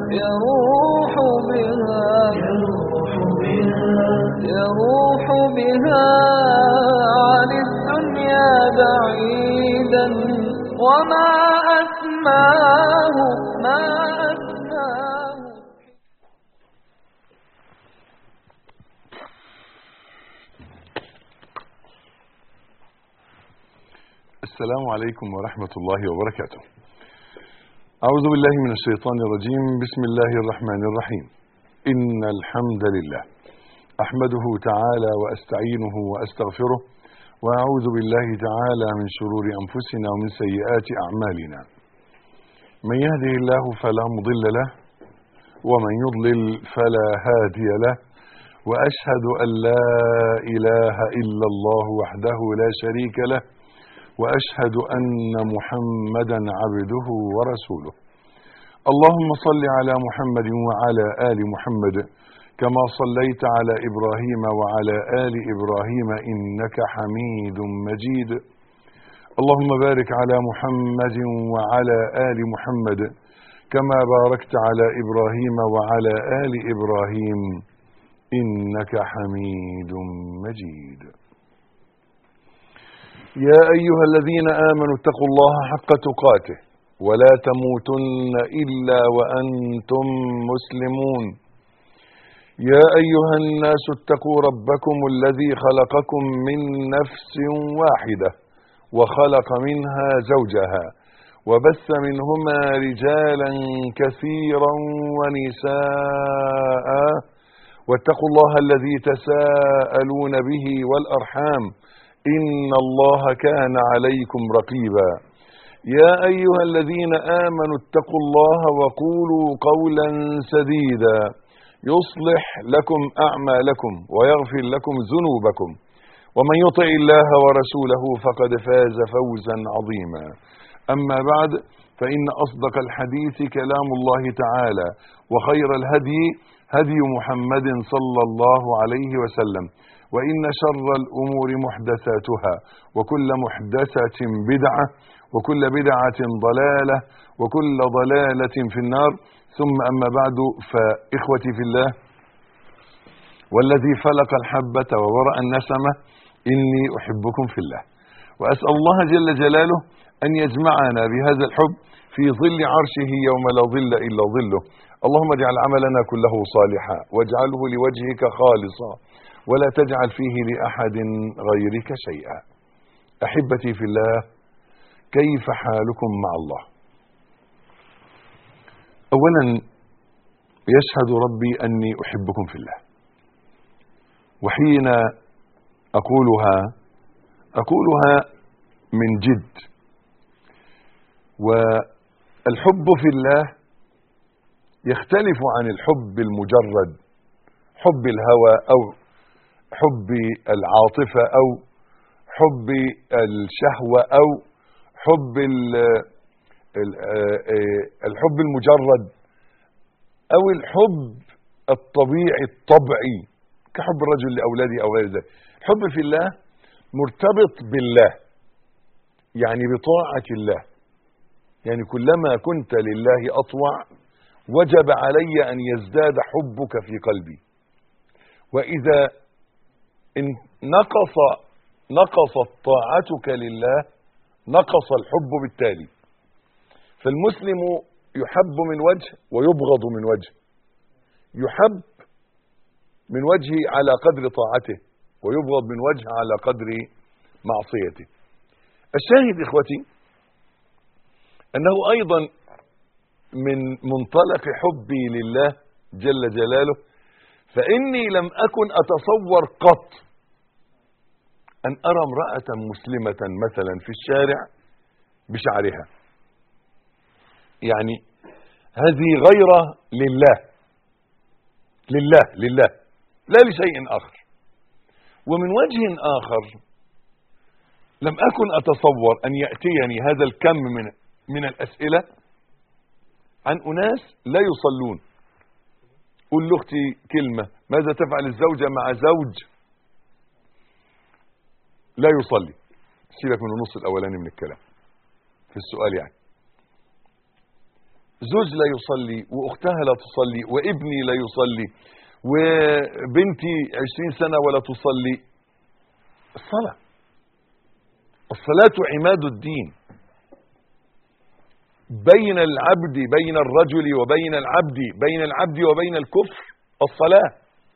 يروح بها يروح بها عن الدنيا بعيدا وما أسماه ما أسماه السلام عليكم ورحمة الله وبركاته أعوذ بالله من الشيطان الرجيم بسم الله الرحمن الرحيم إن الحمد لله أحمده تعالى وأستعينه وأستغفره وأعوذ بالله تعالى من شرور أنفسنا ومن سيئات أعمالنا من يهده الله فلا مضل له ومن يضلل فلا هادي له وأشهد أن لا إله إلا الله وحده لا شريك له واشهد ان محمدا عبده ورسوله اللهم صل على محمد وعلى ال محمد كما صليت على ابراهيم وعلى ال ابراهيم انك حميد مجيد اللهم بارك على محمد وعلى ال محمد كما باركت على ابراهيم وعلى ال ابراهيم انك حميد مجيد يا أيها الذين آمنوا اتقوا الله حق تقاته ولا تموتن إلا وأنتم مسلمون يا أيها الناس اتقوا ربكم الذي خلقكم من نفس واحدة وخلق منها زوجها وبث منهما رجالا كثيرا ونساء واتقوا الله الذي تساءلون به والأرحام إن الله كان عليكم رقيبا يا أيها الذين آمنوا اتقوا الله وقولوا قولا سديدا يصلح لكم أعمالكم ويغفر لكم ذنوبكم ومن يطع الله ورسوله فقد فاز فوزا عظيما أما بعد فإن أصدق الحديث كلام الله تعالى وخير الهدي هدي محمد صلى الله عليه وسلم وإن شر الأمور محدثاتها وكل محدثة بدعة وكل بدعة ضلالة وكل ضلالة في النار ثم أما بعد فإخوتي في الله والذي فلق الحبة وورأ النسمة إني أحبكم في الله وأسأل الله جل جلاله أن يجمعنا بهذا الحب في ظل عرشه يوم لا ظل إلا ظله اللهم اجعل عملنا كله صالحا واجعله لوجهك خالصا ولا تجعل فيه لأحد غيرك شيئا أحبتي في الله كيف حالكم مع الله أولا يشهد ربي أني أحبكم في الله وحين أقولها أقولها من جد والحب في الله يختلف عن الحب المجرد حب الهوى أو حب العاطفة أو حب الشهوة أو حب الحب المجرد أو الحب الطبيعي الطبعي كحب الرجل لأولاده أو غير ذلك الحب في الله مرتبط بالله يعني بطاعة الله يعني كلما كنت لله أطوع وجب علي أن يزداد حبك في قلبي وإذا إن نقص نقصت طاعتك لله نقص الحب بالتالي فالمسلم يحب من وجه ويبغض من وجه يحب من وجه على قدر طاعته ويبغض من وجه على قدر معصيته الشاهد إخوتي أنه أيضا من منطلق حبي لله جل جلاله فإني لم أكن أتصور قط أن أرى امرأة مسلمة مثلا في الشارع بشعرها يعني هذه غيرة لله لله لله لا لشيء آخر ومن وجه آخر لم أكن أتصور أن يأتيني هذا الكم من من الأسئلة عن أناس لا يصلون قل لاختي كلمة ماذا تفعل الزوجة مع زوج لا يصلي سيبك من النص الأولاني من الكلام في السؤال يعني زوج لا يصلي واختها لا تصلي وابني لا يصلي وبنتي عشرين سنة ولا تصلي الصلاة الصلاة عماد الدين بين العبد بين الرجل وبين العبد بين العبد وبين الكفر الصلاة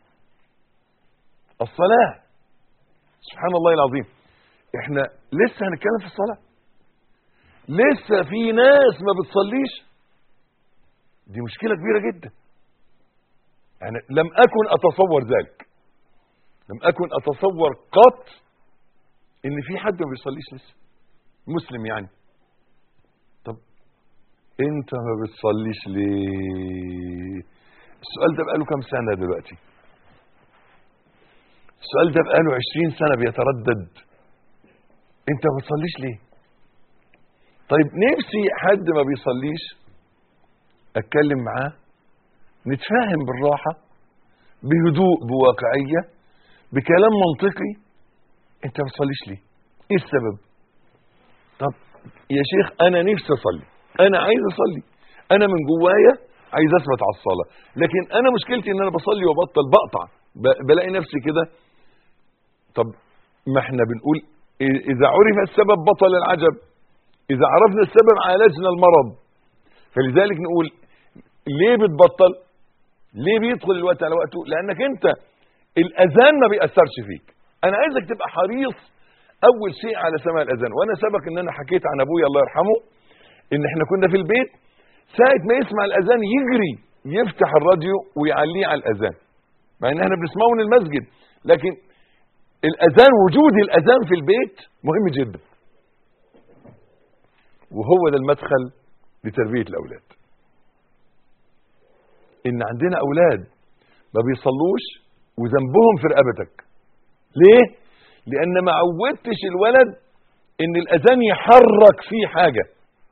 الصلاة سبحان الله العظيم احنا لسه هنتكلم في الصلاة لسه في ناس ما بتصليش دي مشكلة كبيرة جدا يعني لم أكن أتصور ذلك لم أكن أتصور قط إن في حد ما بيصليش لسه مسلم يعني طب أنت ما بتصليش ليه السؤال ده بقاله كام سنة دلوقتي السؤال ده بقاله عشرين سنة بيتردد أنت ما بتصليش ليه طيب نفسي حد ما بيصليش اتكلم معاه نتفاهم بالراحة بهدوء بواقعية بكلام منطقي انت ما بتصليش ليه ايه السبب طب يا شيخ انا نفسي اصلي انا عايز اصلي انا من جوايا عايز اثبت على الصلاة لكن انا مشكلتي ان انا بصلي وبطل بقطع ب- بلاقي نفسي كده طب ما احنا بنقول إ- اذا عرف السبب بطل العجب اذا عرفنا السبب عالجنا المرض فلذلك نقول ليه بتبطل ليه بيدخل الوقت على وقته لانك انت الاذان ما بيأثرش فيك انا عايزك تبقى حريص اول شيء على سماع الاذان وانا سبق ان انا حكيت عن ابويا الله يرحمه ان احنا كنا في البيت ساعة ما يسمع الاذان يجري يفتح الراديو ويعليه على الاذان مع ان احنا بنسمعه من المسجد لكن الاذان وجود الاذان في البيت مهم جدا وهو ده المدخل لتربية الاولاد ان عندنا اولاد ما بيصلوش وذنبهم في رقبتك ليه لان ما عودتش الولد ان الاذان يحرك فيه حاجة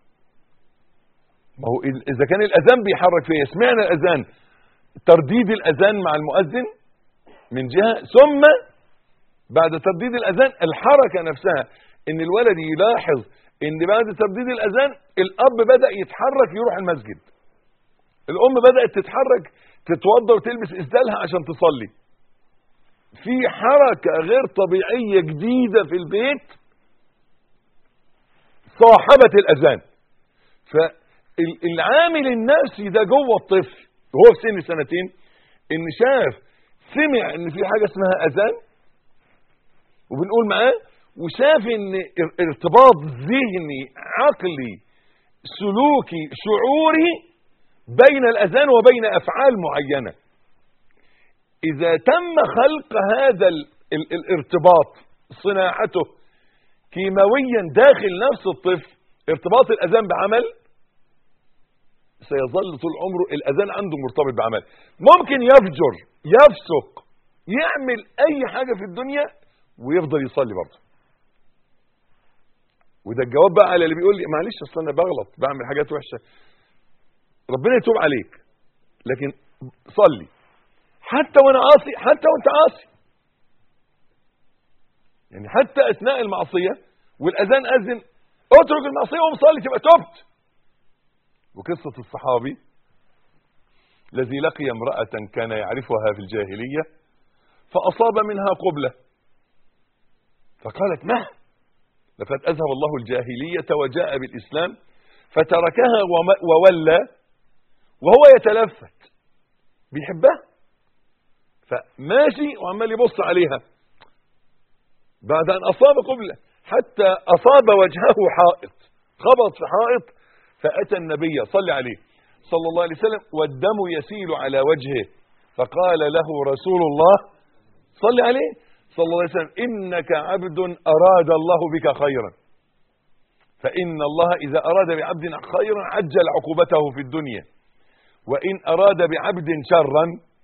ما هو ال- اذا كان الاذان بيحرك فيه سمعنا الاذان ترديد الاذان مع المؤذن من جهة ثم بعد ترديد الاذان الحركة نفسها ان الولد يلاحظ ان بعد ترديد الاذان الاب بدأ يتحرك يروح المسجد الام بدأت تتحرك تتوضى وتلبس اسدالها عشان تصلي في حركة غير طبيعية جديدة في البيت صاحبة الاذان فالعامل النفسي ده جوه الطفل وهو في سن سنتين ان شاف سمع ان في حاجة اسمها اذان وبنقول معاه وشاف ان ار- ارتباط ذهني عقلي سلوكي شعوري بين الاذان وبين افعال معينه اذا تم خلق هذا ال ال الارتباط صناعته كيماويا داخل نفس الطفل ارتباط الاذان بعمل سيظل طول عمره الاذان عنده مرتبط بعمل ممكن يفجر يفسق يعمل اي حاجه في الدنيا ويفضل يصلي برضه وده الجواب بقى على اللي بيقول لي معلش اصل انا بغلط بعمل حاجات وحشه ربنا يتوب عليك لكن صلي حتى وانا عاصي حتى وانت عاصي يعني حتى اثناء المعصيه والاذان اذن اترك المعصيه وقوم صلي تبقى تبت وقصه الصحابي الذي لقي امراه كان يعرفها في الجاهليه فاصاب منها قبله فقالت ما لقد اذهب الله الجاهليه وجاء بالاسلام فتركها وم- وولى وهو يتلفت بيحبها فماشي وعمال يبص عليها بعد ان اصاب قبله حتى اصاب وجهه حائط خبط في حائط فاتى النبي صلى عليه صلى الله عليه وسلم والدم يسيل على وجهه فقال له رسول الله صلى عليه صلى الله عليه وسلم انك عبد اراد الله بك خيرا فان الله اذا اراد بعبد خيرا عجل عقوبته في الدنيا وان اراد بعبد شرا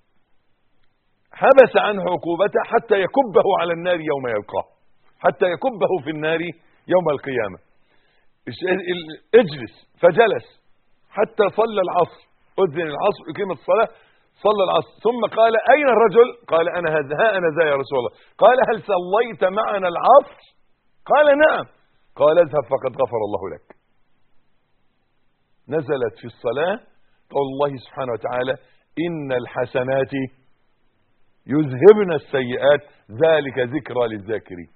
حبس عنه عقوبته حتى يكبه على النار يوم يلقاه حتى يكبه في النار يوم القيامة الش- ال- اجلس فجلس حتى صلى العصر أذن العصر أقيم الصلاة صلى العصر ثم قال أين الرجل قال أنا هذا ها أنا ذا يا رسول الله قال هل صليت معنا العصر قال نعم قال اذهب فقد غفر الله لك نزلت في الصلاة قول الله سبحانه وتعالى إن الحسنات يذهبن السيئات ذلك ذكرى للذاكرين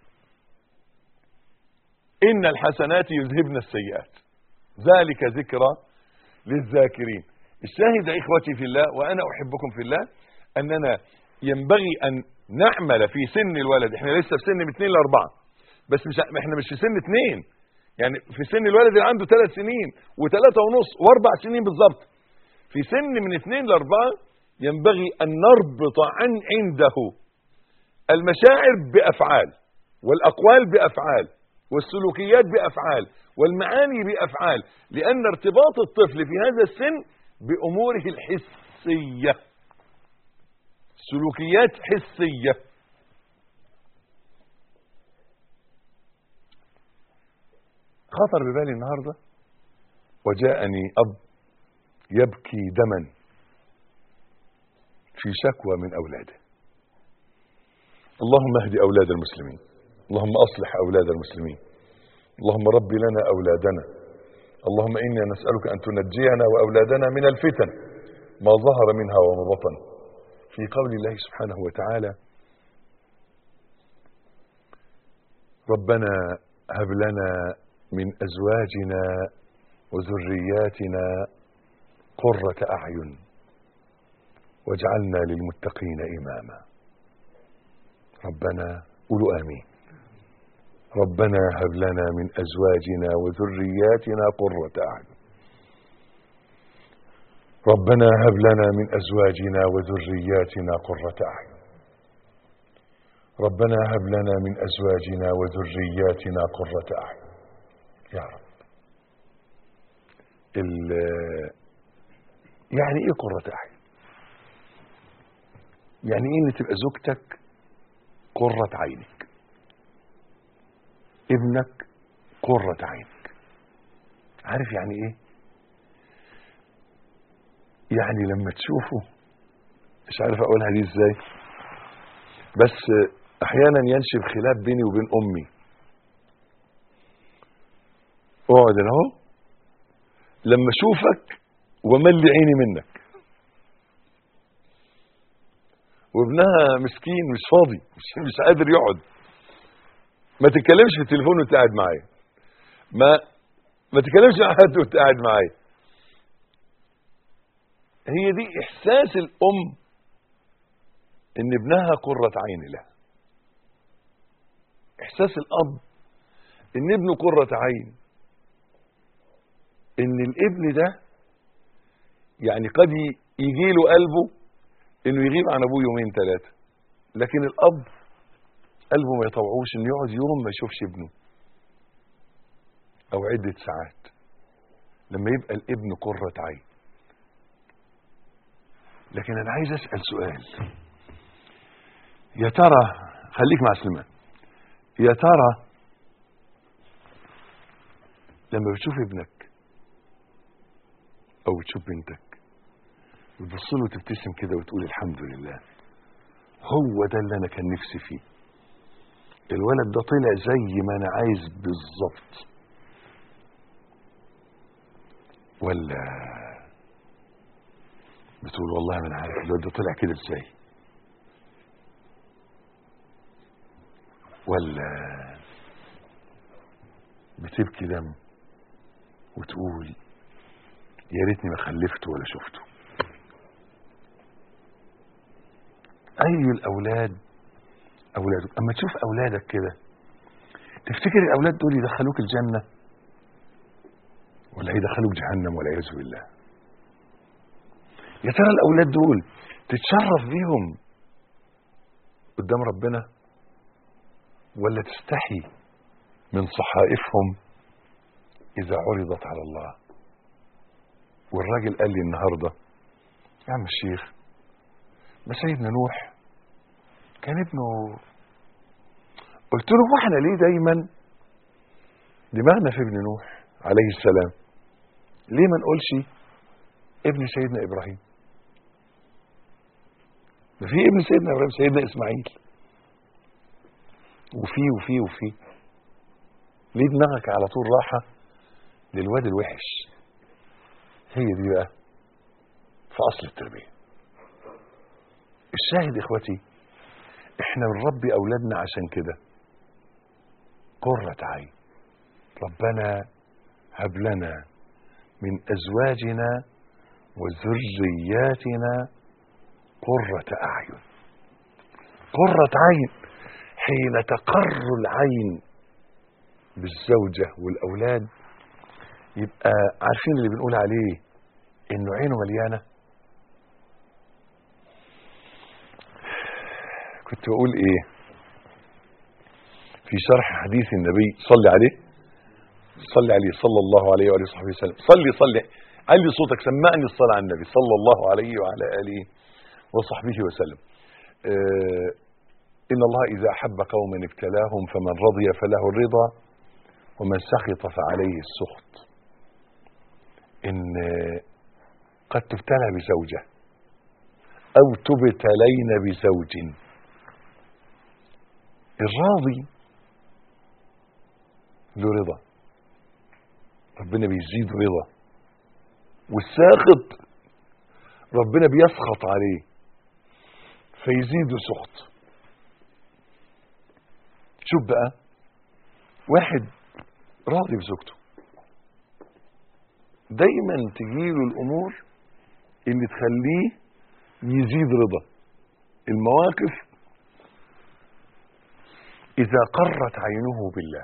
إن الحسنات يذهبن السيئات ذلك ذكرى للذاكرين الشاهد يا إخوتي في الله وأنا أحبكم في الله أننا ينبغي أن نعمل في سن الولد احنا لسه في سن من 2 ل 4 بس مش احنا مش في سن 2 يعني في سن الولد اللي عنده 3 سنين و3 ونص واربع سنين بالظبط في سن من 2 ل 4 ينبغي أن نربط عن عنده المشاعر بأفعال والأقوال بأفعال والسلوكيات بأفعال والمعاني بأفعال لأن ارتباط الطفل في هذا السن بأموره الحسية سلوكيات حسية خطر ببالي النهاردة وجاءني أب يبكي دما في شكوى من أولاده اللهم اهد أولاد المسلمين اللهم أصلح أولاد المسلمين اللهم رب لنا أولادنا اللهم إنا نسألك أن تنجينا وأولادنا من الفتن ما ظهر منها وما بطن في قول الله سبحانه وتعالى ربنا هب لنا من أزواجنا وذرياتنا قرة أعين واجعلنا للمتقين إماما ربنا قولوا آمين ربنا هب لنا من أزواجنا وذرياتنا قرة أعين ربنا هب لنا من أزواجنا وذرياتنا قرة أعين ربنا هب لنا من أزواجنا وذرياتنا قرة أعين يا رب ال- يعني ايه قرة أعين يعني ايه ان تبقى زوجتك قرة عينك ابنك قرة عينك عارف يعني ايه يعني لما تشوفه مش عارف اقولها دي ازاي بس احيانا ينشب خلاف بيني وبين امي اقعد هنا اهو لما اشوفك وملي عيني منك وابنها مسكين مش فاضي مش, مش قادر يقعد ما تتكلمش في التليفون وانت قاعد معايا ما ما تتكلمش مع حد وانت قاعد معايا هي دي احساس الام ان ابنها قرة عين له احساس الاب ان ابنه قرة عين ان الابن ده يعني قد يجي له قلبه انه يغيب عن ابوه يومين ثلاثة لكن الاب قلبه ما يطوعوش انه يقعد يوم ما يشوفش ابنه او عدة ساعات لما يبقى الابن قرة عين لكن انا عايز اسأل سؤال يا ترى خليك مع سليمان يا ترى لما بتشوف ابنك او بتشوف بنتك وتبص له وتبتسم كده وتقول الحمد لله هو ده اللي انا كان نفسي فيه الولد ده طلع زي ما انا عايز بالظبط ولا بتقول والله ما انا عارف الولد ده طلع كده ازاي ولا بتبكي دم وتقول يا ريتني ما خلفته ولا شفته اي الاولاد اولادك اما تشوف اولادك كده تفتكر الاولاد دول يدخلوك الجنه ولا يدخلوك جهنم والعياذ بالله يا ترى الاولاد دول تتشرف بيهم قدام ربنا ولا تستحي من صحائفهم اذا عرضت على الله والراجل قال لي النهارده يا عم الشيخ ما سيدنا نوح كان ابنه قلت له واحنا ليه دايما دماغنا في ابن نوح عليه السلام ليه ما نقولش ابن سيدنا ابراهيم ده في ابن سيدنا ابراهيم سيدنا اسماعيل وفي وفي وفي ليه دماغك على طول راحه للواد الوحش هي دي بقى في اصل التربيه الشاهد يا اخوتي احنا بنربي اولادنا عشان كده قرة عين ربنا هب لنا من ازواجنا وذرياتنا قرة اعين قرة عين حين تقر العين بالزوجة والاولاد يبقى عارفين اللي بنقول عليه انه عينه مليانة كنت بقول ايه في شرح حديث النبي صلي عليه صلي عليه صلى الله عليه وآله وصحبه وسلم صلي صلي علي صوتك سمعني الصلاة على النبي صلى الله عليه وعلى آله وصحبه وسلم آه إن الله إذا أحب قوما ابتلاهم فمن رضي فله الرضا ومن سخط فعليه السخط إن قد تبتلى بزوجة أو تبتلين بزوج الراضي له رضا ربنا بيزيد رضا والساخط ربنا بيسخط عليه فيزيد سخط شوف بقى واحد راضي بزوجته دايما تجيله الامور اللي تخليه يزيد رضا المواقف اذا قرت عينه بالله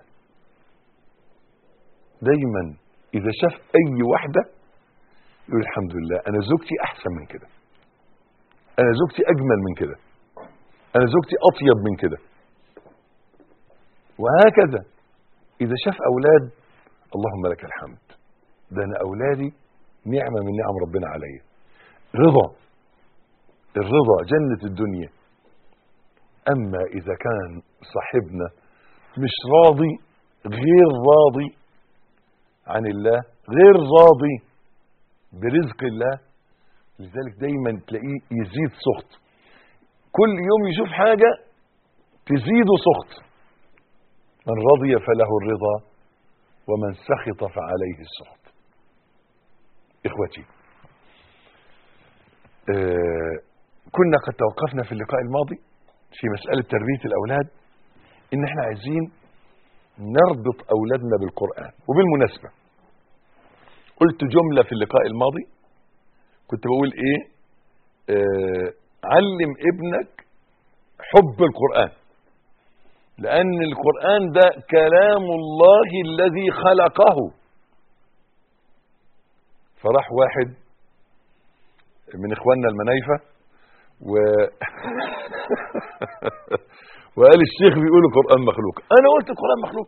دايما اذا شاف اي واحده يقول الحمد لله انا زوجتي احسن من كده انا زوجتي اجمل من كده انا زوجتي اطيب من كده وهكذا اذا شاف اولاد اللهم لك الحمد ده انا اولادي نعمه من نعم ربنا عليا رضا الرضا جنه الدنيا اما اذا كان صاحبنا مش راضي غير راضي عن الله غير راضي برزق الله لذلك دايما تلاقيه يزيد سخط كل يوم يشوف حاجة تزيد سخط من رضي فله الرضا ومن سخط فعليه السخط اخوتي آه كنا قد توقفنا في اللقاء الماضي في مسألة تربية الأولاد إن إحنا عايزين نربط أولادنا بالقرآن وبالمناسبة قلت جملة في اللقاء الماضي كنت بقول إيه آه علم ابنك حب القرآن لأن القرآن ده كلام الله الذي خلقه فراح واحد من إخواننا المنايفة و وقال الشيخ بيقول القرآن مخلوق أنا قلت القرآن مخلوق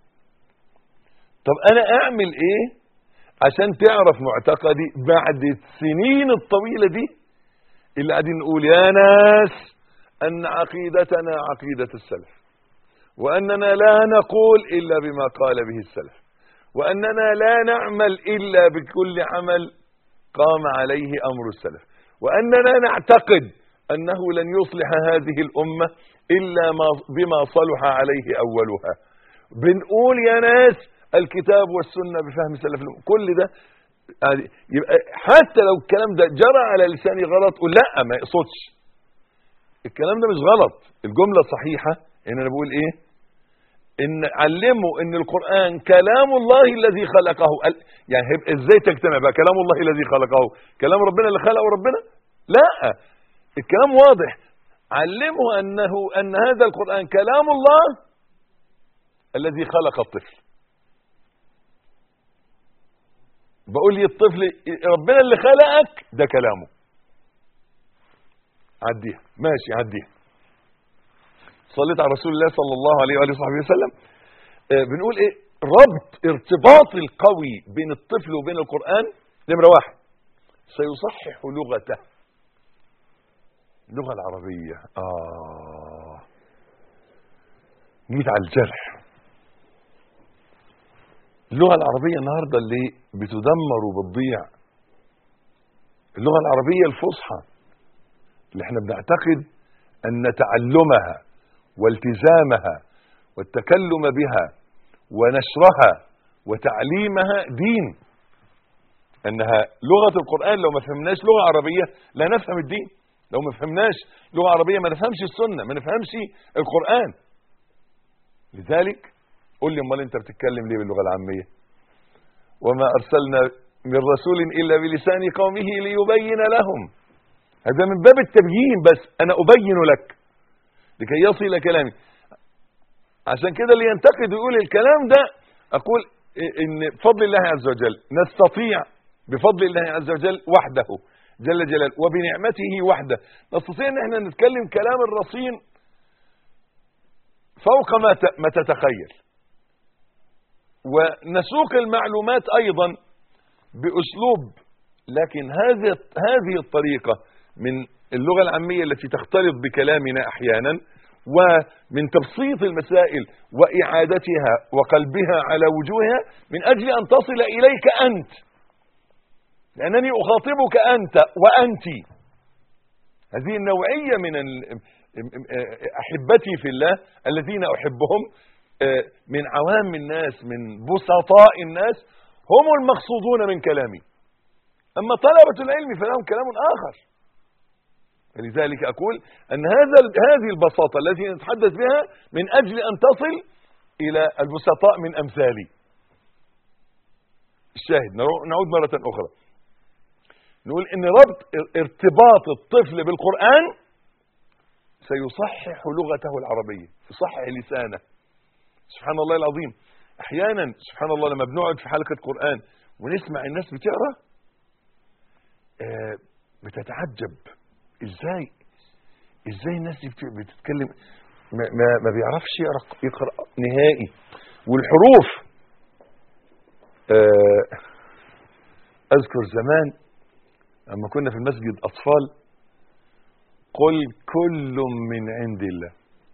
طب أنا أعمل إيه عشان تعرف معتقدي بعد السنين الطويلة دي اللي قاعدين نقول يا ناس أن عقيدتنا عقيدة السلف وأننا لا نقول إلا بما قال به السلف وأننا لا نعمل إلا بكل عمل قام عليه أمر السلف وأننا نعتقد أنه لن يصلح هذه الأمة إلا ما بما صلح عليه أولها بنقول يا ناس الكتاب والسنة بفهم سلف الأمة كل ده يبقى حتى لو الكلام ده جرى على لساني غلط قول لا ما يقصدش الكلام ده مش غلط الجملة صحيحة ان انا بقول ايه ان علموا ان القرآن كلام الله الذي خلقه يعني ازاي تجتمع بقى كلام الله الذي خلقه كلام ربنا اللي خلقه ربنا لا الكلام واضح علمه انه ان هذا القرآن كلام الله الذي خلق الطفل بقول لي الطفل ربنا اللي خلقك ده كلامه عديها ماشي عديها صليت على رسول الله صلى الله عليه وآله وصحبه وسلم آه بنقول ايه ربط ارتباط القوي بين الطفل وبين القرآن نمرة واحد سيصحح لغته اللغة العربية آه جيت على الجرح اللغة العربية النهاردة اللي بتدمر وبتضيع اللغة العربية الفصحى اللي احنا بنعتقد ان تعلمها والتزامها والتكلم بها ونشرها وتعليمها دين انها لغه القران لو ما فهمناش لغه عربيه لا نفهم الدين لو ما فهمناش لغه عربيه ما نفهمش السنه ما نفهمش القران لذلك قول لي امال انت بتتكلم ليه باللغه العاميه وما ارسلنا من رسول الا بلسان قومه ليبين لهم هذا من باب التبيين بس انا ابين لك لكي يصل كلامي عشان كده اللي ينتقد ويقول الكلام ده اقول ان بفضل الله عز وجل نستطيع بفضل الله عز وجل وحده جل جلاله وبنعمته وحده نستطيع ان احنا نتكلم كلام الرصين فوق ما ت- ما تتخيل ونسوق المعلومات ايضا باسلوب لكن هذه هذه الطريقه من اللغه العاميه التي تختلط بكلامنا احيانا ومن تبسيط المسائل واعادتها وقلبها على وجوهها من اجل ان تصل اليك انت لانني اخاطبك انت وانت هذه النوعيه من ال- احبتي في الله الذين احبهم آه، من عوام الناس من بسطاء الناس هم المقصودون من كلامي اما طلبه العلم فلهم كلام اخر لذلك اقول ان هذا هذه البساطه التي نتحدث بها من اجل ان تصل الى البسطاء من امثالي الشاهد نرو- نعود مره اخرى نقول ان ربط ارتباط الطفل بالقران سيصحح لغته العربيه يصحح لسانه سبحان الله العظيم احيانا سبحان الله لما بنقعد في حلقه قران ونسمع الناس بتقرا آه، بتتعجب ازاي ازاي الناس دي بت- بتتكلم ما, ما, ما بيعرفش يقرا يقرا نهائي والحروف آه، اذكر زمان لما كنا في المسجد اطفال قل كل من عند الله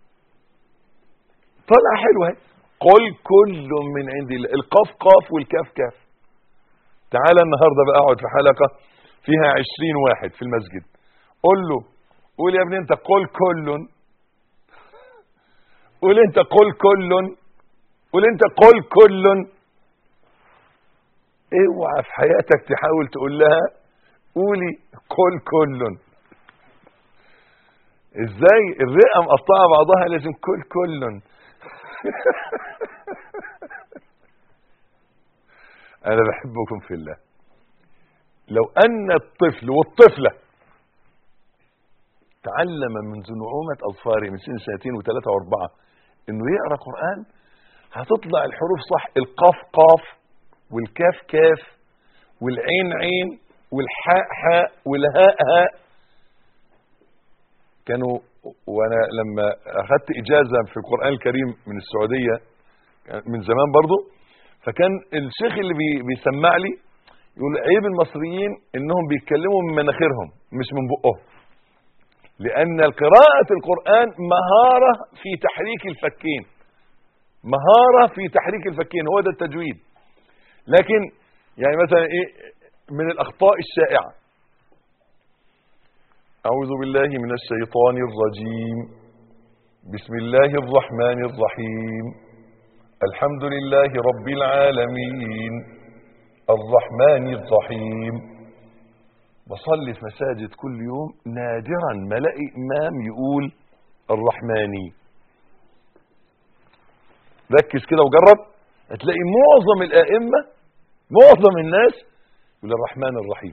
طلع حلوه اهي. قل كل من عند الله القاف قاف والكاف كاف تعالى النهارده بقى اقعد في حلقه فيها عشرين واحد في المسجد قول له قول يا ابني انت قل كل قول انت قل كل قول انت قل كل اوعى في حياتك تحاول تقول لها قولي قل كل ازاي الرئه مقطعه بعضها لازم كل كل انا بحبكم في الله لو ان الطفل والطفله تعلم منذ نعومه اظفاره من سن سنتين وثلاثه واربعه انه يقرا قران هتطلع الحروف صح القاف قاف والكاف كاف والعين عين والحاء حاء والهاء هاء كانوا وانا لما اخذت اجازه في القران الكريم من السعوديه من زمان برضو فكان الشيخ اللي بي بيسمع لي يقول عيب المصريين انهم بيتكلموا من مناخيرهم مش من بقهم لان قراءه القران مهاره في تحريك الفكين مهاره في تحريك الفكين هو ده التجويد لكن يعني مثلا ايه من الاخطاء الشائعه اعوذ بالله من الشيطان الرجيم بسم الله الرحمن الرحيم الحمد لله رب العالمين الرحمن الرحيم بصلي في مساجد كل يوم نادرا ما الاقي امام يقول الرحماني ركز كده وجرب هتلاقي معظم الائمه معظم الناس يقول الرحمن الرحيم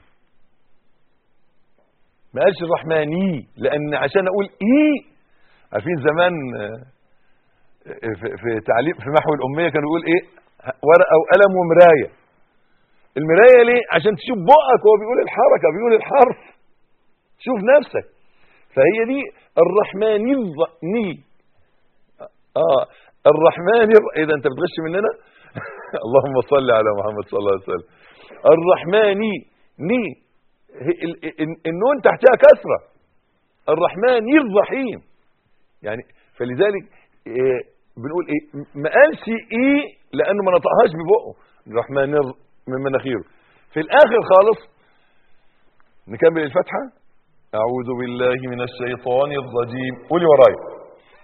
ما قالش الرحماني لان عشان اقول ايه عارفين زمان آه، في, في تعليم في محو الاميه كانوا يقول ايه ورقه وقلم ومرايه المرايه ليه عشان تشوف بقك وهو بيقول الحركه بيقول الحرف شوف نفسك فهي دي الرحماني الرني اه الرحمن الر... ايه ده انت بتغش مننا اللهم صل على محمد صلى الله عليه وسلم الرحماني ني هي- ال- ال- النون تحتها كسره الرحمن الرحيم يعني فلذلك إيه بنقول ايه ما قالش ايه لانه ما نطقهاش ببقه الرحمن الر- من مناخيره في الاخر خالص نكمل الفتحه اعوذ بالله من الشيطان الرجيم قولي ورايا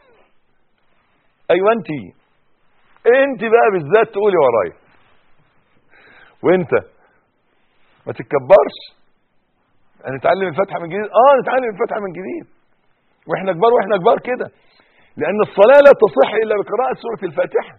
ايوه انت انت بقى بالذات تقولي ورايا وانت ما تتكبرش هنتعلم الفاتحه من جديد اه نتعلم الفاتحه من جديد واحنا كبار واحنا كبار كده لان الصلاه لا تصح الا بقراءه سوره الفاتحه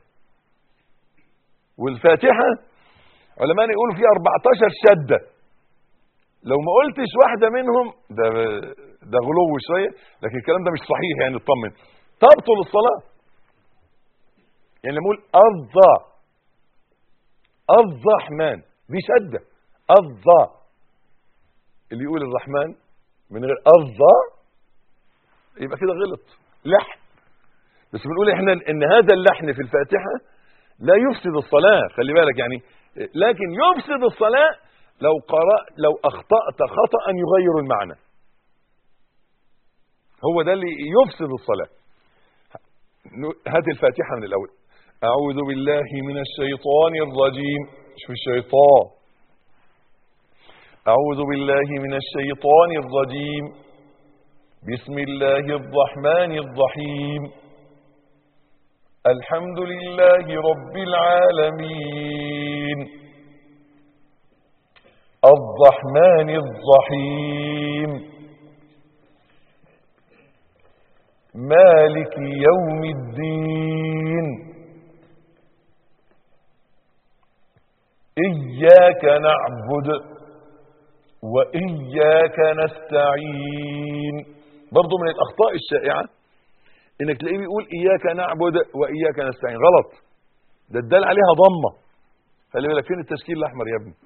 والفاتحه علماء يقولوا فيها 14 شده لو ما قلتش واحده منهم ده ده غلو شويه لكن الكلام ده مش صحيح يعني اطمن تبطل الصلاه يعني لما اقول الظا الرحمن دي شده الظا اللي يقول الرحمن من غير الظا يبقى كده غلط لحن بس بنقول احنا ان هذا اللحن في الفاتحه لا يفسد الصلاه خلي بالك يعني لكن يفسد الصلاه لو قرأ لو اخطأت خطأ يغير المعنى هو ده اللي يفسد الصلاه هات الفاتحه من الاول اعوذ بالله من الشيطان الرجيم شوف الشيطان اعوذ بالله من الشيطان الرجيم بسم الله الرحمن الرحيم الحمد لله رب العالمين الرحمن الرحيم مالك يوم الدين إياك نعبد وإياك نستعين برضو من الأخطاء الشائعة انك تلاقيه بيقول اياك نعبد واياك نستعين غلط ده الدال عليها ضمه خلي بالك فين التشكيل الاحمر يا ابني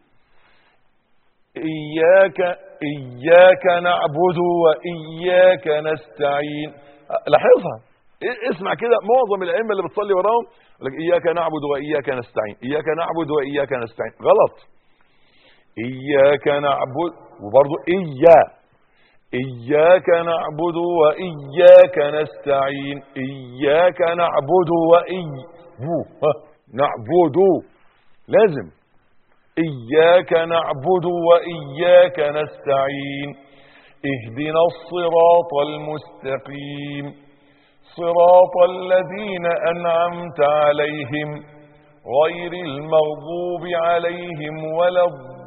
اياك اياك نعبد واياك نستعين لاحظها اسمع كده معظم الائمه اللي بتصلي وراهم يقول لك اياك نعبد واياك نستعين اياك نعبد واياك نستعين غلط اياك نعبد وبرضه اياك إياك نعبد وإياك نستعين إياك نعبد وإياك نعبد لازم إياك نعبد وإياك نستعين اهدنا الصراط المستقيم صراط الذين أنعمت عليهم غير المغضوب عليهم ولا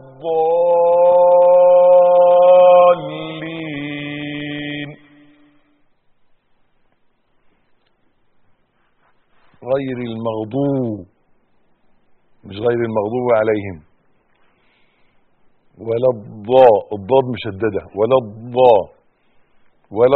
الضالين غير المغضوب مش غير المغضوب عليهم ولا الضاء الضاد مشددة ولا الضاء ولا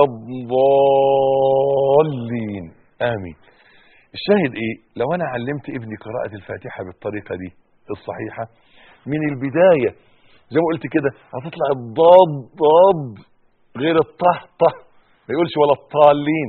الضالين آمين الشاهد ايه لو انا علمت ابني قراءة الفاتحة بالطريقة دي الصحيحة من البداية زي ما قلت كده هتطلع الضاد ضاد غير الطه طه ما يقولش ولا الطالين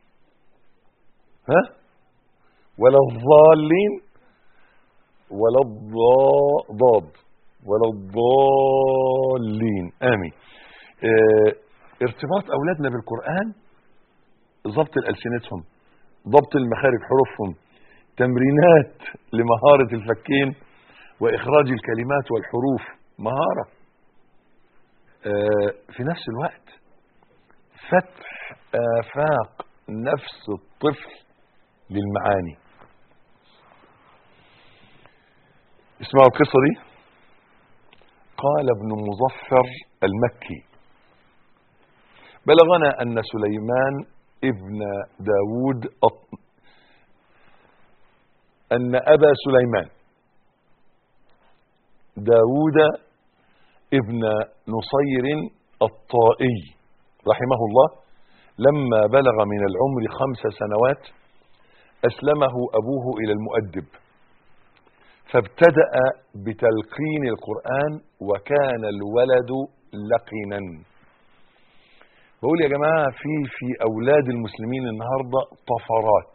ها ولا الضالين ولا الضاد ولا الضالين امين اه ارتباط اولادنا بالقران ضبط الالسنتهم ضبط المخارج حروفهم تمرينات لمهاره الفكين واخراج الكلمات والحروف مهاره اه في نفس الوقت فتح افاق نفس الطفل للمعاني اسمعوا القصه دي قال ابن مظفر المكي بلغنا أن سليمان ابن داود أط... أن أبا سليمان داود ابن نصير الطائي رحمه الله لما بلغ من العمر خمس سنوات أسلمه أبوه إلى المؤدب فابتدأ بتلقين القرآن وكان الولد لقنا بقول يا جماعة في في أولاد المسلمين النهاردة طفرات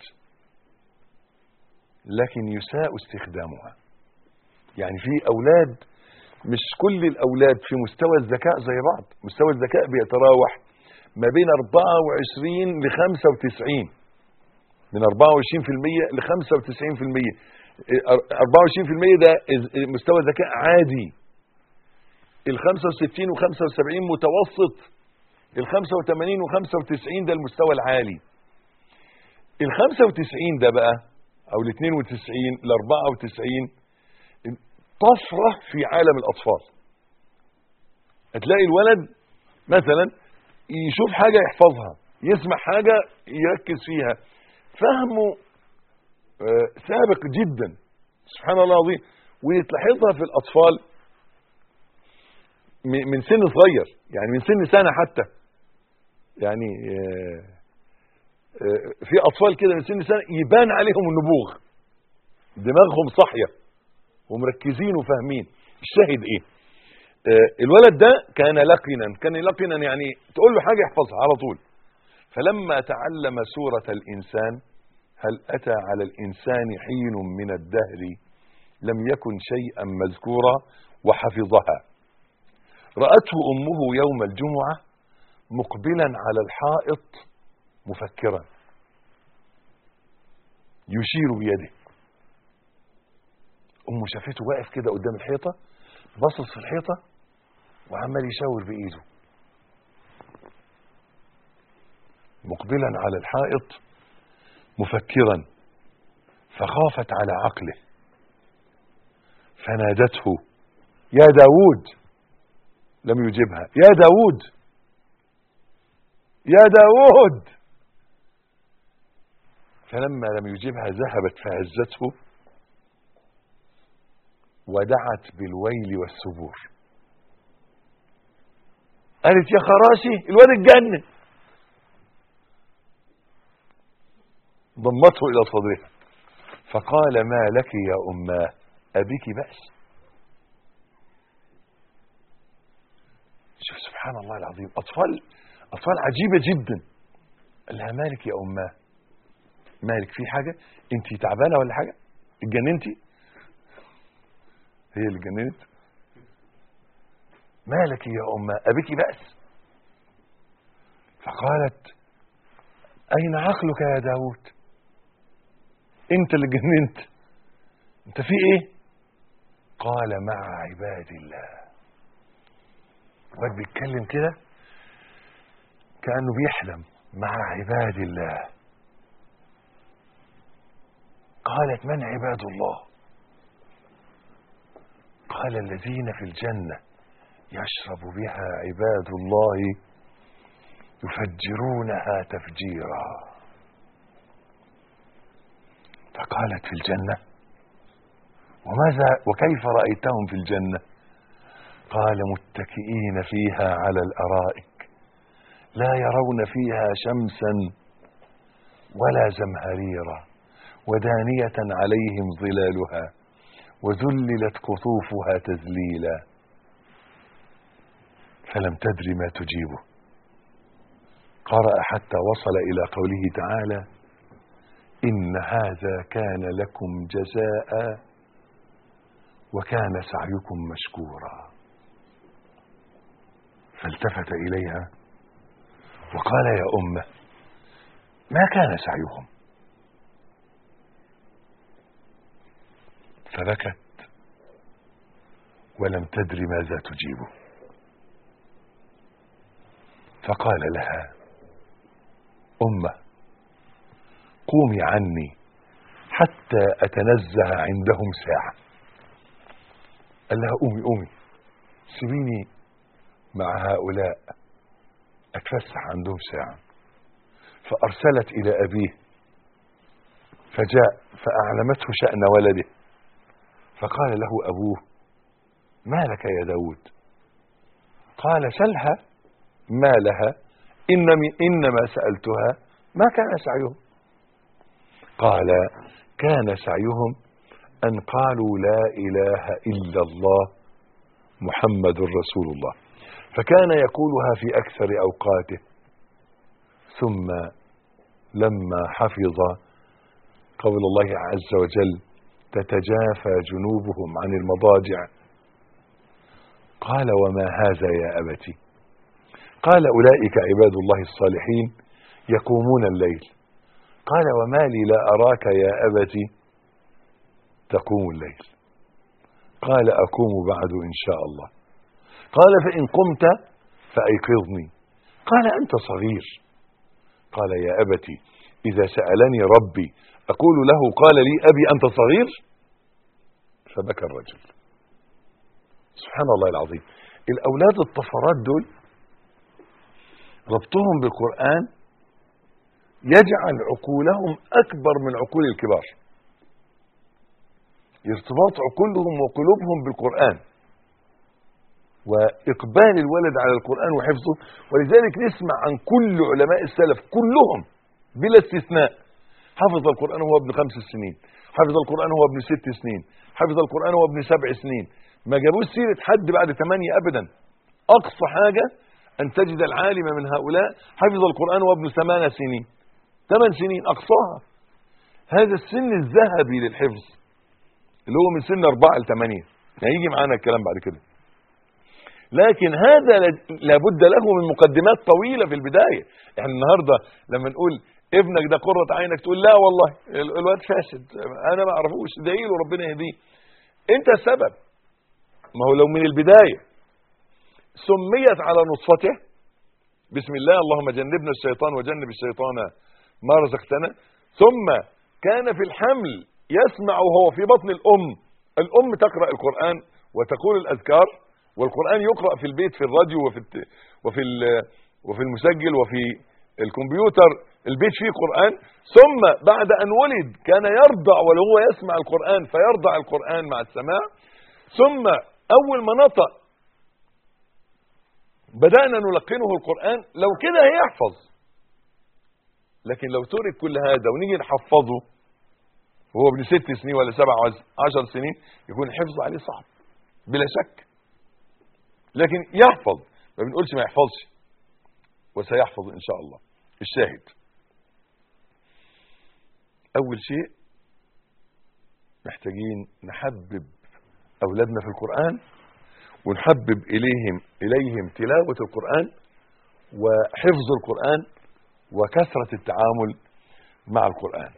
لكن يساء استخدامها يعني في أولاد مش كل الأولاد في مستوى الذكاء زي بعض مستوى الذكاء بيتراوح ما بين 24 ل 95 من 24% ل 95% 24% ده مستوى ذكاء عادي ال 65 و 75 متوسط ال 85 و 95 ده المستوى العالي ال 95 ده بقى او ال 92 ل 94 طفره في عالم الاطفال هتلاقي الولد مثلا يشوف حاجة يحفظها يسمع حاجة يركز فيها فهمه آه، سابق جدا سبحان الله العظيم وتلاحظها في الأطفال م- من سن صغير يعني من سن سنة حتى يعني آه، آه، في أطفال كده من سن سنة يبان عليهم النبوغ دماغهم صاحية ومركزين وفاهمين الشاهد ايه آه، الولد ده كان لقنا كان لقنا يعني تقول له حاجة يحفظها على طول فلما تعلم سورة الإنسان هل أتى على الإنسان حين من الدهر لم يكن شيئا مذكورا وحفظها رأته أمه يوم الجمعة مقبلا على الحائط مفكرا يشير بيده أمه شافته واقف كده قدام الحيطة باصص في الحيطة وعمال يشاور بإيده مقبلا على الحائط مفكرا فخافت على عقله فنادته يا داود لم يجبها يا داود يا داود فلما لم يجبها ذهبت فهزته ودعت بالويل والسبور قالت يا خراشي الواد اتجنن ضمته الى صدرها فقال ما لك يا اماه ابيك بأس شوف سبحان الله العظيم اطفال اطفال عجيبه جدا قال لها مالك يا اماه مالك في حاجه انت تعبانه ولا حاجه اتجننتي هي اللي اتجننت مالك يا اماه ابيك بأس فقالت اين عقلك يا داود انت اللي جننت انت في ايه قال مع عباد الله الواد بيتكلم كده كانه بيحلم مع عباد الله قالت من عباد الله قال الذين في الجنه يشرب بها عباد الله يفجرونها تفجيرا فقالت في الجنة وماذا وكيف رأيتهم في الجنة قال متكئين فيها على الأرائك لا يرون فيها شمسا ولا زمهريرا ودانية عليهم ظلالها وذللت قطوفها تذليلا فلم تدر ما تجيبه قرأ حتى وصل إلى قوله تعالى إن هذا كان لكم جزاء وكان سعيكم مشكورا فالتفت إليها وقال يا أمة ما كان سعيهم فبكت ولم تدر ماذا تجيبه فقال لها أمة قومي عني حتى أتنزه عندهم ساعة قال لها قومي قومي سيبيني مع هؤلاء أتفسح عندهم ساعة فأرسلت إلى أبيه فجاء فأعلمته شأن ولده فقال له أبوه ما لك يا داود قال سلها ما لها إنما, إنما سألتها ما كان سعيهم قال كان سعيهم أن قالوا لا إله إلا الله محمد رسول الله فكان يقولها في أكثر أوقاته ثم لما حفظ قول الله عز وجل تتجافى جنوبهم عن المضاجع قال وما هذا يا أبتي قال أولئك عباد الله الصالحين يقومون الليل قال وما لي لا أراك يا أبتي تقوم الليل قال أقوم بعد إن شاء الله قال فإن قمت فأيقظني قال أنت صغير قال يا أبتي إذا سألني ربي أقول له قال لي أبي أنت صغير فبكى الرجل سبحان الله العظيم الاولاد الطفرات دول ربطهم بالقران يجعل عقولهم اكبر من عقول الكبار ارتباط عقولهم وقلوبهم بالقران واقبال الولد على القران وحفظه ولذلك نسمع عن كل علماء السلف كلهم بلا استثناء حفظ القران وهو ابن خمس سنين حفظ القران وهو ابن ست سنين حفظ القران وهو ابن سبع سنين ما جابوش سيره حد بعد ثمانية ابدا اقصى حاجه ان تجد العالم من هؤلاء حفظ القران وهو ابن ثمان سنين ثمان سنين اقصاها هذا السن الذهبي للحفظ اللي هو من سن أربعة لثمانية هيجي معانا الكلام بعد كده لكن هذا لابد له من مقدمات طويله في البدايه يعني النهارده لما نقول ابنك ده قره عينك تقول لا والله ال- الواد فاسد انا ما اعرفوش ادعي له ربنا يهديه انت السبب ما هو لو من البدايه سميت على نطفته بسم الله اللهم جنبنا الشيطان وجنب الشيطان ما رزقتنا ثم كان في الحمل يسمع وهو في بطن الام الام تقرا القران وتقول الاذكار والقران يقرا في البيت في الراديو وفي الت... وفي ال... وفي المسجل وفي الكمبيوتر البيت فيه قران ثم بعد ان ولد كان يرضع وهو يسمع القران فيرضع القران مع السماع ثم اول ما نطق بدانا نلقنه القران لو كده هيحفظ لكن لو ترك كل هذا ونيجي نحفظه وهو ابن ست سنين ولا سبع ولا عشر سنين يكون الحفظ عليه صعب بلا شك لكن يحفظ ما بنقولش ما يحفظش وسيحفظ ان شاء الله الشاهد اول شيء محتاجين نحبب اولادنا في القران ونحبب اليهم اليهم تلاوه القران وحفظ القران وكثره التعامل مع القران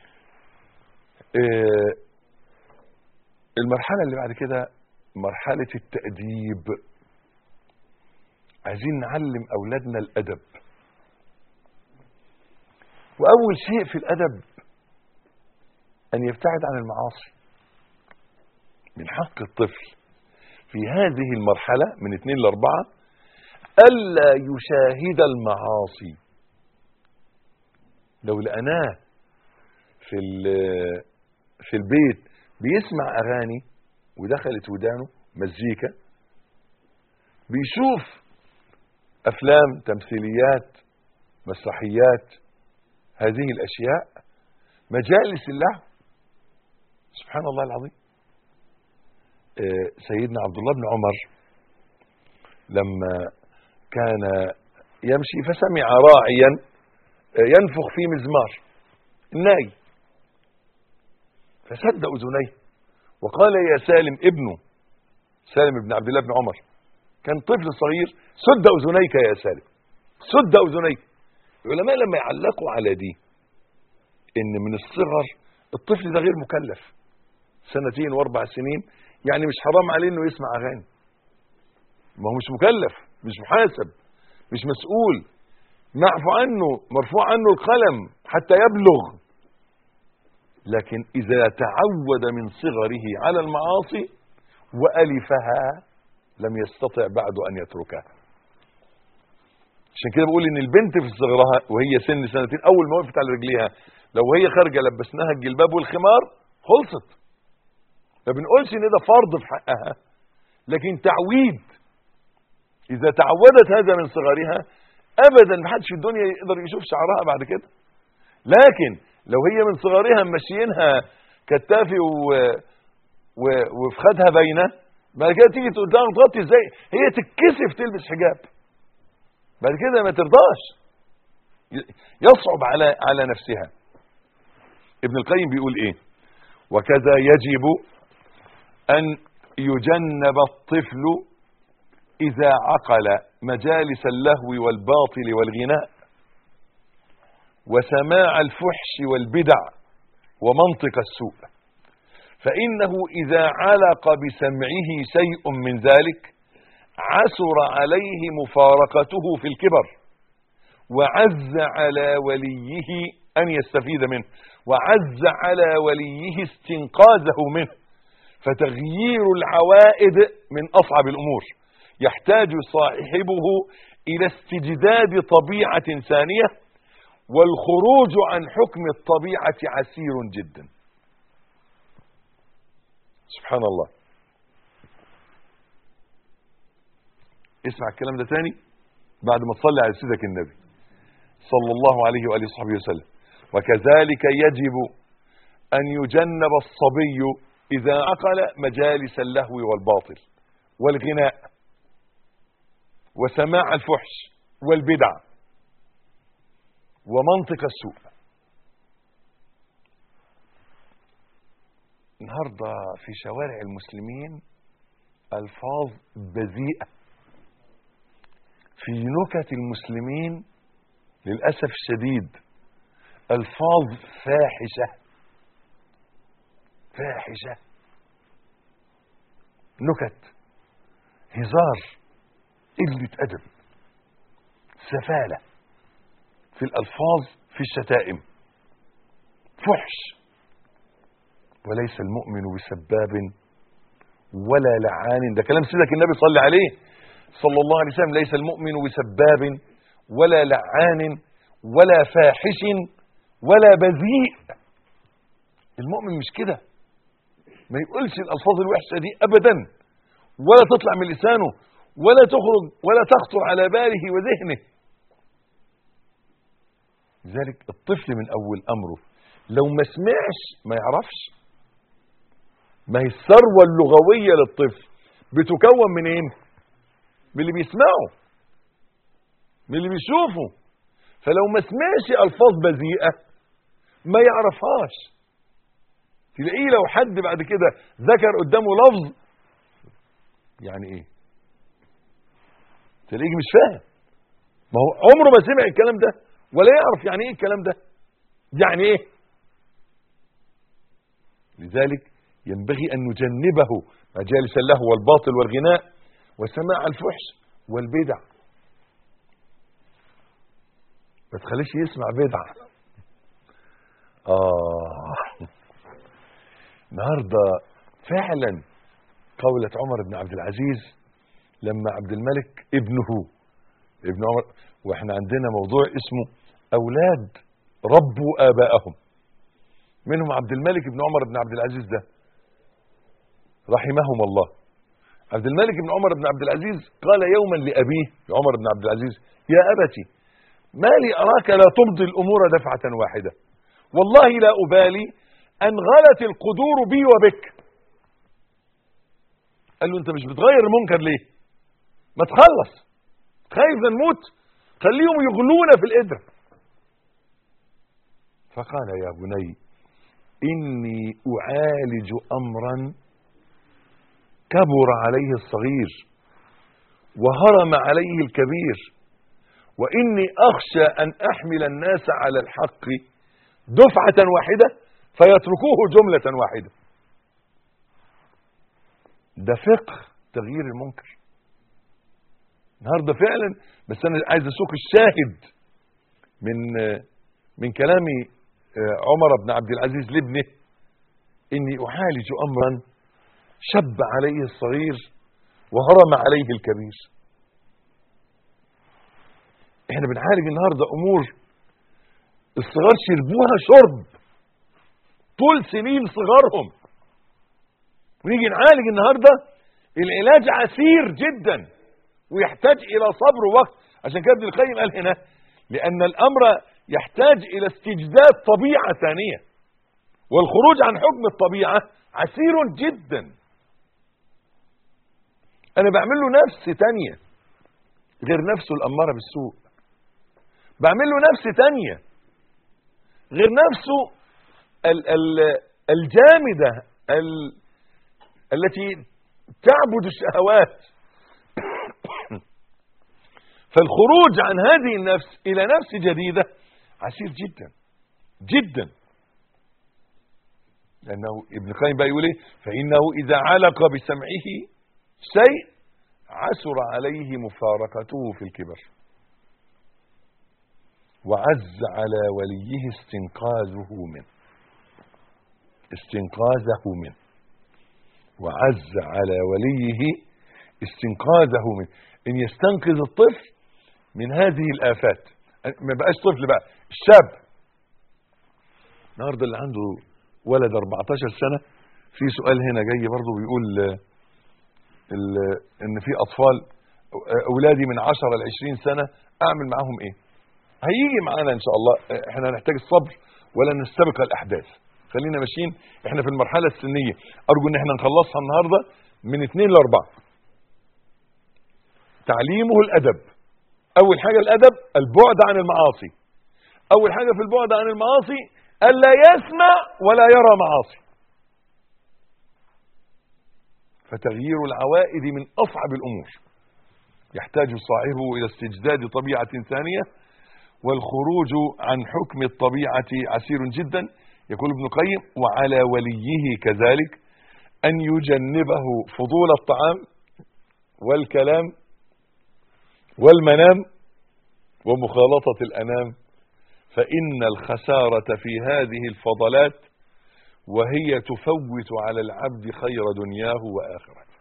آه، المرحله اللي بعد كده مرحله التاديب عايزين نعلم اولادنا الادب واول شيء في الادب ان يبتعد عن المعاصي من حق الطفل في هذه المرحله من اثنين لاربعه الا يشاهد المعاصي لو لقناه في ال- في البيت بيسمع اغاني ودخلت ودانه مزيكا بيشوف افلام تمثيليات مسرحيات هذه الاشياء مجالس اللهو سبحان الله العظيم آه، سيدنا عبد الله بن عمر لما كان يمشي فسمع راعيا آه، ينفخ في مزمار الناي فسد اذنيه وقال يا سالم ابنه سالم بن عبد الله بن عمر كان طفل صغير سد اذنيك يا سالم سد اذنيك العلماء لما يعلقوا على دي ان من الصغر الطفل ده غير مكلف سنتين واربع سنين يعني مش حرام عليه انه يسمع اغاني ما هو مش مكلف مش محاسب مش مسؤول معفو عنه مرفوع عنه القلم حتى يبلغ لكن اذا تعود من صغره على المعاصي والفها لم يستطع بعد ان يتركها عشان كده بقول ان البنت في صغرها وهي سن سنتين اول ما وقفت على رجليها لو هي خارجه لبسناها الجلباب والخمار خلصت ما بنقولش ان ده فرض في حقها لكن تعويد اذا تعودت هذا من صغرها ابدا ما حدش في الدنيا يقدر يشوف شعرها بعد كده لكن لو هي من صغرها ماشيينها كتافي و... و... وفي خدها باينه بعد كده تيجي تقول لها تغطي ازاي هي تتكسف تلبس حجاب بعد كده ما ترضاش ي- يصعب على على نفسها ابن القيم بيقول ايه وكذا يجب ان يجنب الطفل اذا عقل مجالس اللهو والباطل والغناء وسماع الفحش والبدع ومنطق السوء فانه اذا علق بسمعه شيء من ذلك عسر عليه مفارقته في الكبر وعز على وليه ان يستفيد منه وعز على وليه استنقاذه منه فتغيير العوائد من اصعب الامور يحتاج صاحبه إلى استجداد طبيعة ثانية والخروج عن حكم الطبيعة عسير جدا سبحان الله اسمع الكلام ده تاني بعد ما تصلي على سيدك النبي صلى الله عليه وآله وصحبه وسلم وكذلك يجب أن يجنب الصبي إذا عقل مجالس اللهو والباطل والغناء وسماع الفحش والبدع ومنطق السوء النهارده في شوارع المسلمين الفاظ بذيئه في نكت المسلمين للاسف الشديد الفاظ فاحشه فاحشه نكت هزار قله ادب سفاله في الالفاظ في الشتائم فحش وليس المؤمن بسباب ولا لعان ده كلام سيدك النبي صلى عليه صلى الله عليه وسلم ليس المؤمن بسباب ولا لعان ولا فاحش ولا بذيء المؤمن مش كده ما يقولش الالفاظ الوحشه دي ابدا ولا تطلع من لسانه ولا تخرج ولا تخطر على باله وذهنه لذلك الطفل من اول امره لو ما سمعش ما يعرفش ما هي الثروه اللغويه للطفل بتكون من ايه من اللي بيسمعه من اللي بيشوفه فلو ما سمعش الفاظ بذيئه ما يعرفهاش تلاقيه لو حد بعد كده ذكر قدامه لفظ يعني ايه تلاقيه مش فاهم ما هو عمره ما سمع الكلام ده ولا يعرف يعني ايه الكلام ده يعني ايه لذلك ينبغي ان نجنبه مجالس اللهو والباطل والغناء وسماع الفحش والبدع ما تخليش يسمع بدعه اه النهارده فعلا قولة عمر بن عبد العزيز لما عبد الملك ابنه ابن عمر واحنا عندنا موضوع اسمه اولاد ربوا ابائهم منهم عبد الملك بن عمر بن عبد العزيز ده رحمهم الله عبد الملك بن عمر بن عبد العزيز قال يوما لابيه عمر بن عبد العزيز يا ابتي ما لي اراك لا تمضي الامور دفعه واحده والله لا ابالي ان غلت القدور بي وبك قال له انت مش بتغير المنكر ليه ما تخلص خايف نموت خليهم يغلون في القدر فقال يا بني اني اعالج امرا كبر عليه الصغير وهرم عليه الكبير واني اخشى ان احمل الناس على الحق دفعه واحده فيتركوه جمله واحده ده فقه تغيير المنكر النهارده فعلا بس انا عايز اسوق الشاهد من من كلام عمر بن عبد العزيز لابنه اني اعالج امرا شب عليه الصغير وهرم عليه الكبير احنا بنعالج النهارده امور الصغار شربوها شرب طول سنين صغارهم ونيجي نعالج النهارده العلاج عسير جدا ويحتاج الى صبر ووقت عشان كده ابن القيم قال هنا لان الامر يحتاج الى استجداد طبيعه ثانيه والخروج عن حكم الطبيعه عسير جدا انا بعمل له نفس تانية غير نفسه الاماره بالسوء بعمل له نفس تانية غير نفسه ال ال الجامده ال التي تعبد الشهوات فالخروج عن هذه النفس الى نفس جديده عسير جدا جدا لانه ابن القيم بقى يقول ايه فانه اذا علق بسمعه شيء عسر عليه مفارقته في الكبر وعز على وليه استنقاذه منه استنقاذه منه وعز على وليه استنقاذه من ان يستنقذ الطفل من هذه الافات ما بقاش طفل بقى الشاب النهارده اللي عنده ولد 14 سنه في سؤال هنا جاي برضه بيقول آه، ال- ان في اطفال آه، اولادي من 10 ل 20 سنه اعمل معاهم ايه هيجي معانا ان شاء الله آه، احنا هنحتاج الصبر ولا نستبق الاحداث خلينا ماشيين احنا في المرحله السنيه ارجو ان احنا نخلصها النهارده من 2 ل 4 تعليمه الادب اول حاجه الادب البعد عن المعاصي اول حاجه في البعد عن المعاصي الا يسمع ولا يرى معاصي فتغيير العوائد من اصعب الامور يحتاج صاحبه الى استجداد طبيعه ثانيه والخروج عن حكم الطبيعه عسير جدا يقول ابن القيم وعلى وليه كذلك ان يجنبه فضول الطعام والكلام والمنام ومخالطه الانام فان الخساره في هذه الفضلات وهي تفوت على العبد خير دنياه واخرته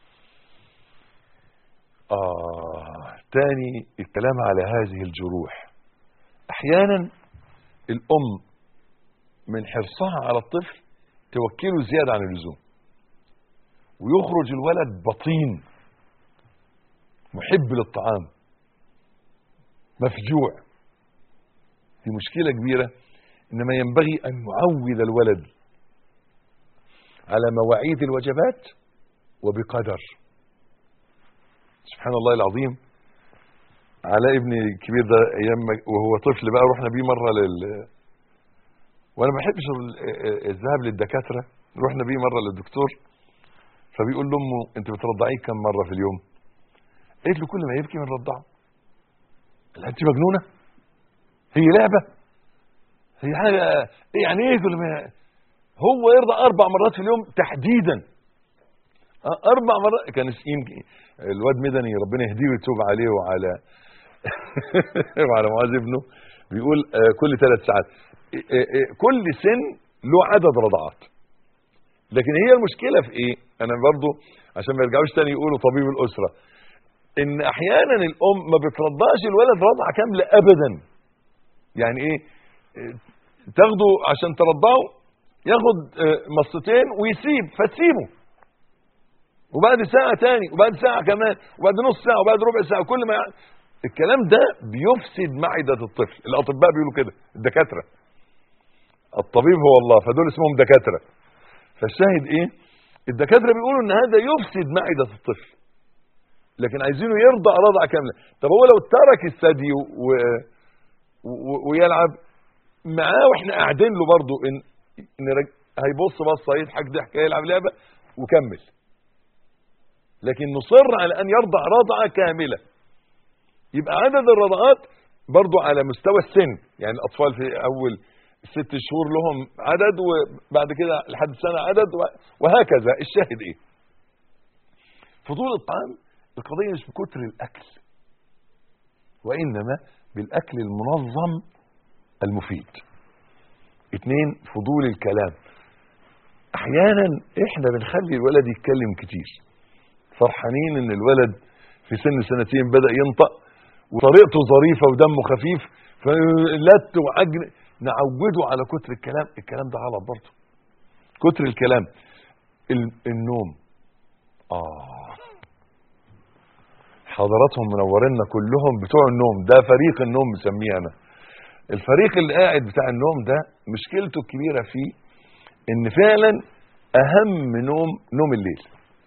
آه تاني الكلام على هذه الجروح احيانا الام من حرصها على الطفل توكله زيادة عن اللزوم ويخرج الولد بطين محب للطعام مفجوع دي مشكلة كبيرة انما ينبغي ان نعود الولد على مواعيد الوجبات وبقدر سبحان الله العظيم علاء ابني الكبير ده ايام ما- وهو طفل بقى رحنا بيه مره لل وانا ما بحبش ال- الذهاب للدكاتره رحنا بيه مره للدكتور فبيقول لامه انت بترضعيه كم مره في اليوم قالت له كل ما يبكي بنرضعه قال لها انت مجنونه هي لعبه هي حاجه إيه يعني ايه كل ما هو يرضع اربع مرات في اليوم تحديدا آه، اربع مرات كان يمكن الواد مدني ربنا يهديه ويتوب عليه وعلى وعلى معاذ ابنه بيقول آه، كل ثلاث ساعات آه، آه، كل سن له عدد رضعات لكن هي المشكله في ايه انا برضو عشان ما يرجعوش تاني يقولوا طبيب الاسره ان احيانا الام ما بترضعش الولد رضعه كامله ابدا يعني ايه آه، تاخده عشان ترضعه ياخد آه، مصتين ويسيب فتسيبه وبعد ساعة تاني وبعد ساعة كمان وبعد نص ساعة وبعد ربع ساعة كل ما يع- الكلام ده بيفسد معدة الطفل الأطباء بيقولوا كده الدكاترة الطبيب هو الله فدول اسمهم دكاترة فالشاهد ايه الدكاترة بيقولوا ان هذا يفسد معدة الطفل لكن عايزينه يرضع رضعة كاملة طب هو لو ترك الثدي و... و... ويلعب معاه واحنا قاعدين له برضه ان, إن رج... هيبص بصه يضحك ضحكه يلعب لعبه وكمل لكن نصر على ان يرضع رضعه كامله يبقى عدد الرضعات برضو على مستوى السن يعني الاطفال في اول ست شهور لهم عدد وبعد كده لحد سنه عدد و- وهكذا الشاهد ايه فضول الطعام القضيه مش بكتر الاكل وانما بالاكل المنظم المفيد اتنين فضول الكلام احيانا احنا بنخلي الولد يتكلم كتير فرحانين ان الولد في سن سنتين بدا ينطق وطريقته ظريفه ودمه خفيف فلت وعجن نعوده على كتر الكلام الكلام ده غلط برضه كتر الكلام ال- النوم اه حضراتهم منورينا كلهم بتوع النوم ده فريق النوم مسميه انا الفريق اللي قاعد بتاع النوم ده مشكلته الكبيره فيه ان فعلا اهم نوم نوم الليل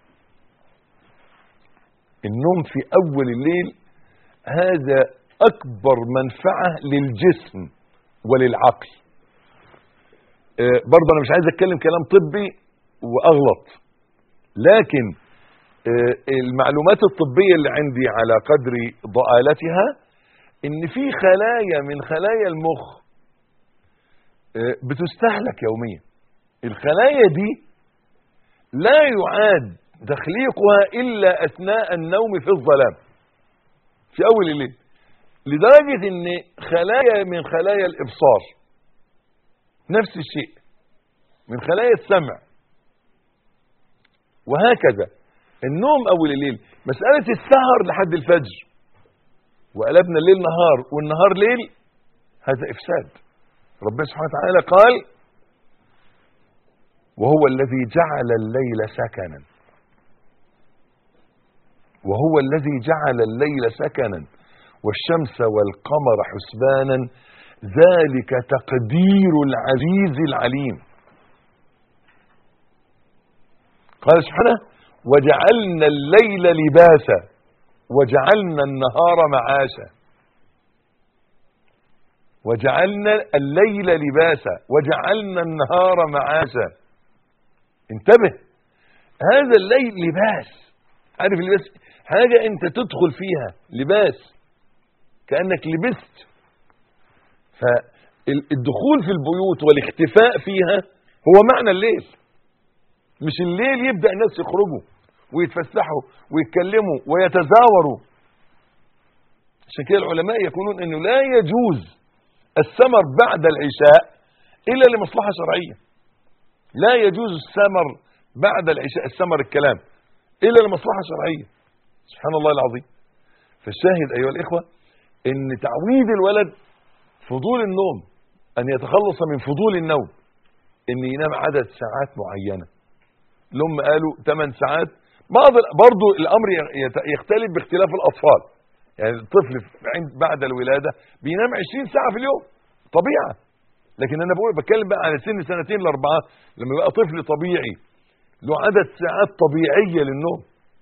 النوم في اول الليل هذا اكبر منفعه للجسم وللعقل آه، برضه انا مش عايز اتكلم كلام طبي واغلط لكن آه، المعلومات الطبيه اللي عندي على قدر ضآلتها ان في خلايا من خلايا المخ آه، بتستهلك يوميا الخلايا دي لا يعاد تخليقها الا اثناء النوم في الظلام في اول الليل لدرجه ان خلايا من خلايا الابصار نفس الشيء من خلايا السمع وهكذا النوم اول الليل مساله السهر لحد الفجر وقلبنا الليل نهار والنهار ليل هذا افساد ربنا سبحانه وتعالى قال وهو الذي جعل الليل سكنا وهو الذي جعل الليل سكنا والشمس والقمر حسبانا ذلك تقدير العزيز العليم قال سبحانه وجعلنا الليل لباسا وجعلنا النهار معاشا وجعلنا الليل لباسا وجعلنا النهار معاشا انتبه هذا الليل لباس عارف اللباس حاجة انت تدخل فيها لباس كأنك لبست فالدخول في البيوت والاختفاء فيها هو معنى الليل مش الليل يبدأ الناس يخرجوا ويتفسحوا ويتكلموا ويتزاوروا عشان كده العلماء يقولون انه لا يجوز السمر بعد العشاء الا لمصلحة شرعية لا يجوز السمر بعد العشاء السمر الكلام الا لمصلحة شرعية سبحان الله العظيم فالشاهد ايها الاخوة ان تعويد الولد فضول النوم ان يتخلص من فضول النوم ان ينام عدد ساعات معينة لهم قالوا 8 ساعات بعض برضو الامر يختلف باختلاف الاطفال يعني الطفل عند بعد الولادة بينام 20 ساعة في اليوم طبيعة لكن انا بقول بتكلم بقى على سن سنتين لاربعة لما يبقى طفل طبيعي له عدد ساعات طبيعية للنوم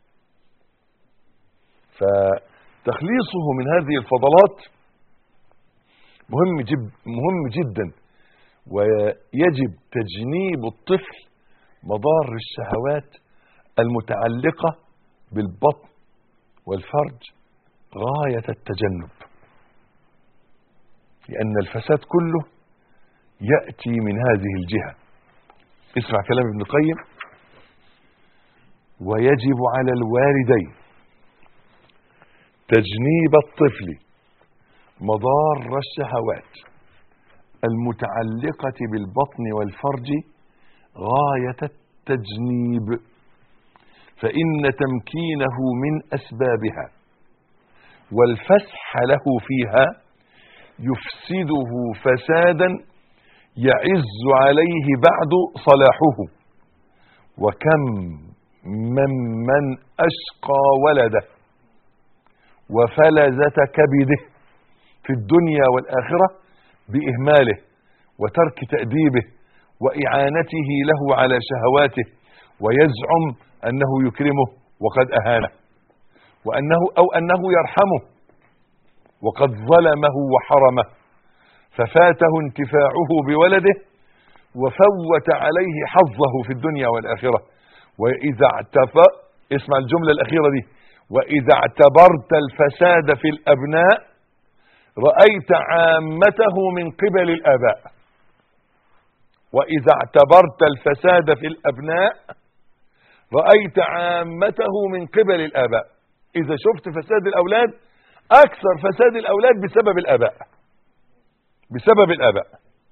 فتخليصه من هذه الفضلات مهم جد مهم جدا ويجب تجنيب الطفل مضار الشهوات المتعلقة بالبطن والفرج غاية التجنب لأن الفساد كله يأتي من هذه الجهة اسمع كلام ابن القيم ويجب على الوالدين تجنيب الطفل مضار الشهوات المتعلقة بالبطن والفرج غاية التجنيب فإن تمكينه من أسبابها والفسح له فيها يفسده فسادا يعز عليه بعد صلاحه وكم من من أشقى ولده وفلذة كبده في الدنيا والآخرة بإهماله وترك تأديبه وإعانته له على شهواته ويزعم أنه يكرمه وقد أهانه وأنه أو أنه يرحمه وقد ظلمه وحرمه ففاته انتفاعه بولده وفوت عليه حظه في الدنيا والآخرة وإذا اعتفى اسمع الجملة الأخيرة دي وإذا اعتبرت الفساد في الأبناء رأيت عامته من قبل الآباء وإذا اعتبرت الفساد في الأبناء رأيت عامته من قبل الآباء إذا شفت فساد الأولاد أكثر فساد الأولاد بسبب الآباء بسبب الآباء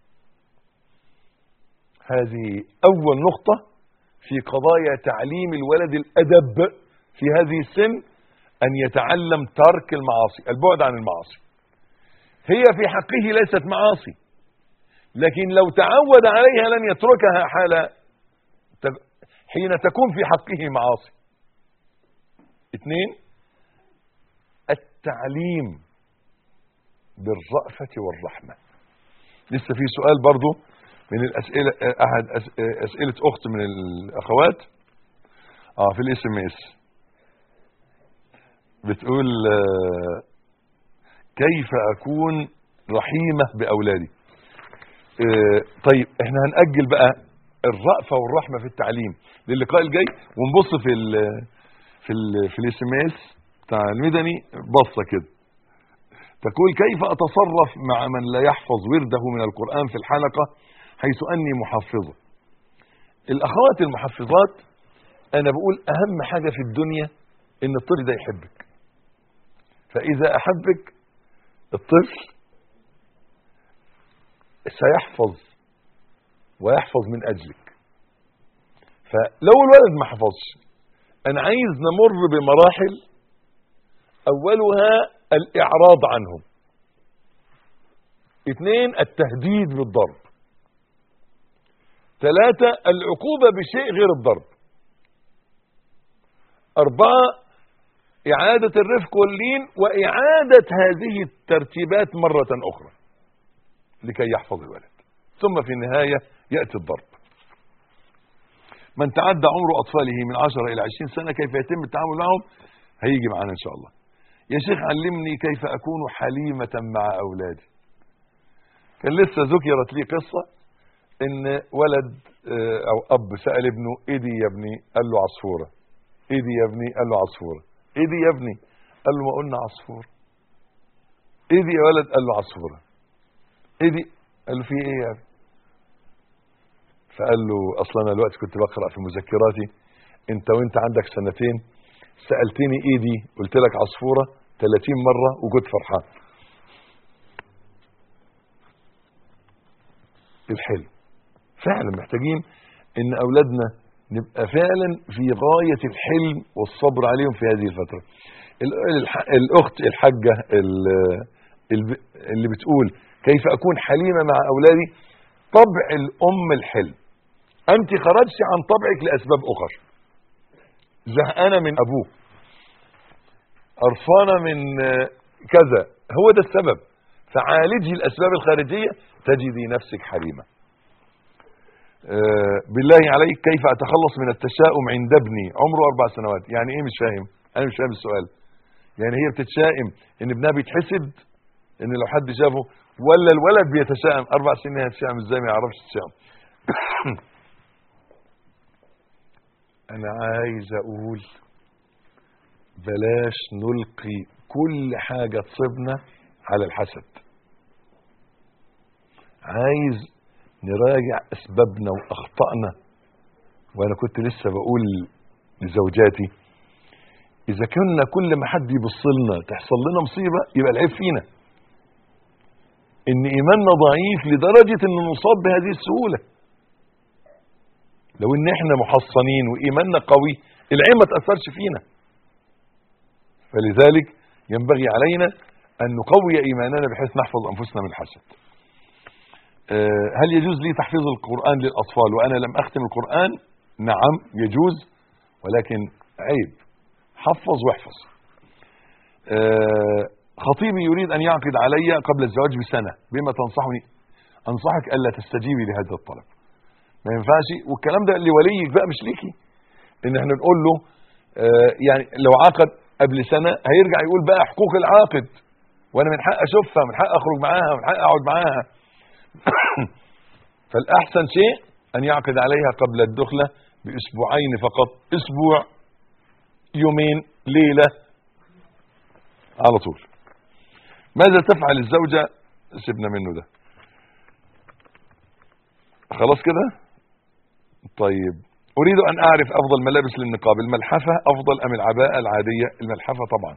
هذه أول نقطة في قضايا تعليم الولد الأدب في هذه السن أن يتعلم ترك المعاصي البعد عن المعاصي هي في حقه ليست معاصي لكن لو تعود عليها لن يتركها حال حين تكون في حقه معاصي اثنين التعليم بالرأفة والرحمة لسه في سؤال برضو من الأسئلة أحد أسئلة أخت من الأخوات آه في الاس ام اس بتقول آه كيف أكون رحيمة بأولادي آه طيب احنا هنأجل بقى الرأفة والرحمة في التعليم للقاء الجاي ونبص في ال في ال في الاس ام اس بتاع المدني بصه كده تقول كيف اتصرف مع من لا يحفظ ورده من القرآن في الحلقة حيث اني محفظه الاخوات المحفظات انا بقول اهم حاجة في الدنيا ان الطفل ده يحبك فاذا احبك الطفل سيحفظ ويحفظ من اجلك فلو الولد ما حفظش انا عايز نمر بمراحل اولها الاعراض عنهم اثنين التهديد بالضرب ثلاثة العقوبة بشيء غير الضرب أربعة إعادة الرفق واللين وإعادة هذه الترتيبات مرة أخرى لكي يحفظ الولد ثم في النهاية يأتي الضرب من تعدى عمر أطفاله من 10 إلى 20 سنة كيف يتم التعامل معهم هيجي معنا إن شاء الله يا شيخ علمني كيف أكون حليمة مع أولادي كان لسه ذكرت لي قصة ان ولد آه، او اب سأل ابنه ايه دي يا ابني قال له عصفورة ايه دي يا ابني قال له عصفورة ايه دي يا ابني قال له ما قلنا عصفورة ايه دي يا ولد قال له عصفورة ايه دي قال له في ايه يا ابني فقال له اصلا انا دلوقتي كنت بقرا في مذكراتي انت وانت عندك سنتين سالتني ايه دي قلت لك عصفوره 30 مره وكنت فرحان الحلم فعلا محتاجين ان اولادنا نبقى فعلا في غايه الحلم والصبر عليهم في هذه الفتره ال- الح- الاخت الحاجه ال- ال- اللي بتقول كيف اكون حليمه مع اولادي طبع الام الحلم انت خرجت عن طبعك لاسباب اخرى زهقانه من ابوه قرفانه من آه، كذا هو ده السبب فعالجي الاسباب الخارجيه تجدي نفسك حليمه آه، بالله عليك كيف اتخلص من التشاؤم عند ابني عمره اربع سنوات يعني ايه مش فاهم انا مش فاهم السؤال يعني هي بتتشائم ان ابنها بيتحسد ان لو حد شافه ولا الولد بيتشائم اربع سنين هيتشائم ازاي ما يعرفش يتشائم انا عايز اقول بلاش نلقي كل حاجة تصيبنا على الحسد عايز نراجع اسبابنا واخطائنا وانا كنت لسه بقول لزوجاتي اذا كنا كل ما حد يبص لنا تحصل لنا مصيبه يبقى العيب فينا ان ايماننا ضعيف لدرجه ان نصاب بهذه السهوله لو ان احنا محصنين وايماننا قوي العين ما تاثرش فينا فلذلك ينبغي علينا ان نقوي ايماننا بحيث نحفظ انفسنا من الحسد آه، هل يجوز لي تحفيظ القران للاطفال وانا لم اختم القران نعم يجوز ولكن عيب حفظ واحفظ آه، خطيبي يريد ان يعقد علي قبل الزواج بسنه بما تنصحني انصحك الا تستجيبي لهذا الطلب ما ينفعش والكلام ده لوليك بقى مش ليكي ان احنا نقول له آه، يعني لو عقد قبل سنه هيرجع يقول بقى حقوق العاقد وانا من حق اشوفها من حق اخرج معاها من حق اقعد معاها فالاحسن شيء ان يعقد عليها قبل الدخله باسبوعين فقط اسبوع يومين ليله على طول ماذا تفعل الزوجه سيبنا منه ده خلاص كده طيب اريد ان اعرف افضل ملابس للنقاب الملحفه افضل ام العباءه العاديه الملحفه طبعا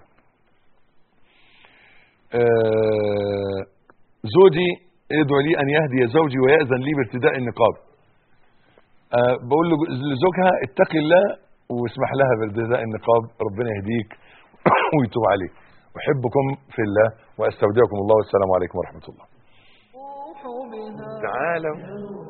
آه زوجي ادعو لي ان يهدي زوجي ويأذن لي بارتداء النقاب آه بقول له- لزوجها اتق الله واسمح لها بارتداء النقاب ربنا يهديك ويتوب عليك احبكم في الله واستودعكم الله والسلام عليكم ورحمه الله روح بها تعالوا